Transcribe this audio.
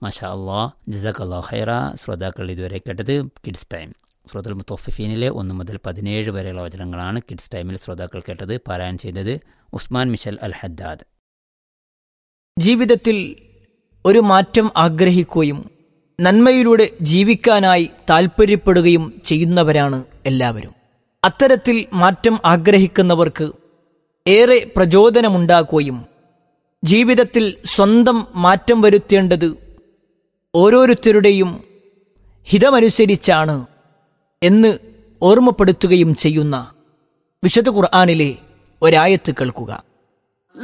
മഷാ അള്ളാ ജസാഖ് അള്ളാഹ് ഖൈറ ശ്രോതാക്കൾ ഇതുവരെ കേട്ടത് കിഡ്സ് ടൈം ശ്രോതൽ മുത്തോഫിഫീനിലെ ഒന്ന് മുതൽ പതിനേഴ് വരെയുള്ള വചനങ്ങളാണ് കിഡ്സ് ടൈമിൽ ശ്രോതാക്കൾ കേട്ടത് പാരായണം ചെയ്തത് ഉസ്മാൻ മിഷൽ അൽ ഹദ്ദാദ് ജീവിതത്തിൽ ഒരു മാറ്റം ആഗ്രഹിക്കുകയും നന്മയിലൂടെ ജീവിക്കാനായി താൽപ്പര്യപ്പെടുകയും ചെയ്യുന്നവരാണ് എല്ലാവരും അത്തരത്തിൽ മാറ്റം ആഗ്രഹിക്കുന്നവർക്ക് ഏറെ പ്രചോദനമുണ്ടാക്കുകയും ജീവിതത്തിൽ സ്വന്തം മാറ്റം വരുത്തേണ്ടത് ഓരോരുത്തരുടെയും ഹിതമനുസരിച്ചാണ് എന്ന് ഓർമ്മപ്പെടുത്തുകയും ചെയ്യുന്ന വിശുദ്ധ ഖുർആാനിലെ ഒരായത്ത് കേൾക്കുക